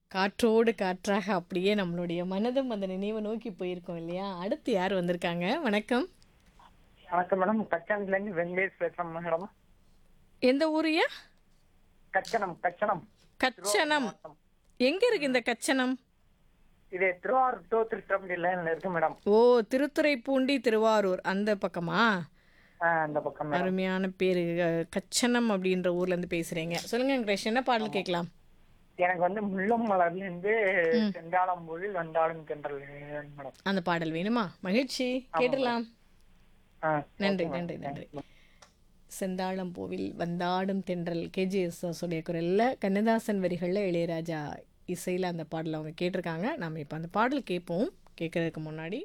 காற்றோடு காற்றாக அப்படியே நம்மளுடைய மனதும் அந்த நினைவை நோக்கி போயிருக்கோம் இல்லையா அடுத்து யார் வந்திருக்காங்க வணக்கம் வணக்கம் மேடம் கச்சன்ல இருந்து வெங்கடேஷ் பேசுறேன் மேடம் எந்த ஊரியா கச்சனம் கச்சனம் கச்சனம் எங்க இருக்கு இந்த கச்சனம் இது திருவாரூர் டோ திருச்சிராப்பள்ளி லைன்ல இருக்கு மேடம் ஓ திருத்துறைப்பூண்டி திருவாரூர் அந்த பக்கமா ஆ, அந்த பக்கம் மேடம் அருமையான பேரு அஹ், கச்சனம் அப்படின்ற ஊர்ல இருந்து பேசுறீங்க சொல்லுங்க கிரேஷ் என்ன பாடல் கேட்கலாம் எனக்கு வந்து முள்ளும் மலர்ல இருந்து செந்தாளம் மொழி வந்தாலும் தென்றல் மேடம் அந்த பாடல் வேணுமா மகிழ்ச்சி கேட்டுடலாம் ஆ, நன்றி okay, நன்றி madam. நன்றி செந்தாழம் பூவில் வந்தாடும் தென்றல் கேஜிஎஸ் உடைய குரல்ல கண்ணதாசன் வரிகளில் இளையராஜா இசையில் அந்த பாடலை அவங்க கேட்டிருக்காங்க நாம் இப்போ அந்த பாடல் கேட்போம் கேட்கறதுக்கு முன்னாடி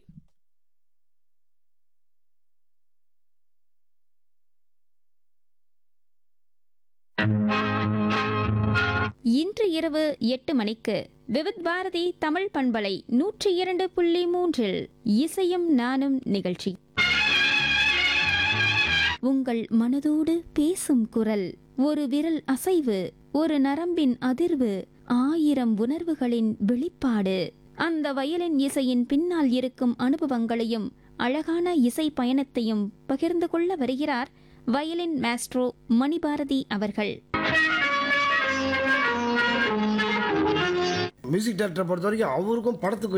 இன்று இரவு எட்டு மணிக்கு விவித் பாரதி தமிழ் பண்பலை நூற்றி இரண்டு புள்ளி மூன்றில் இசையும் நானும் நிகழ்ச்சி உங்கள் மனதோடு பேசும் குரல் ஒரு விரல் அசைவு ஒரு நரம்பின் அதிர்வு ஆயிரம் உணர்வுகளின் வெளிப்பாடு அந்த வயலின் இசையின் பின்னால் இருக்கும் அனுபவங்களையும் அழகான இசை பயணத்தையும் பகிர்ந்து கொள்ள வருகிறார் வயலின் மாஸ்ட்ரோ மணிபாரதி அவர்கள் மியூசிக் டேரக்டரை பொறுத்த வரைக்கும் அவருக்கும் படத்துக்கு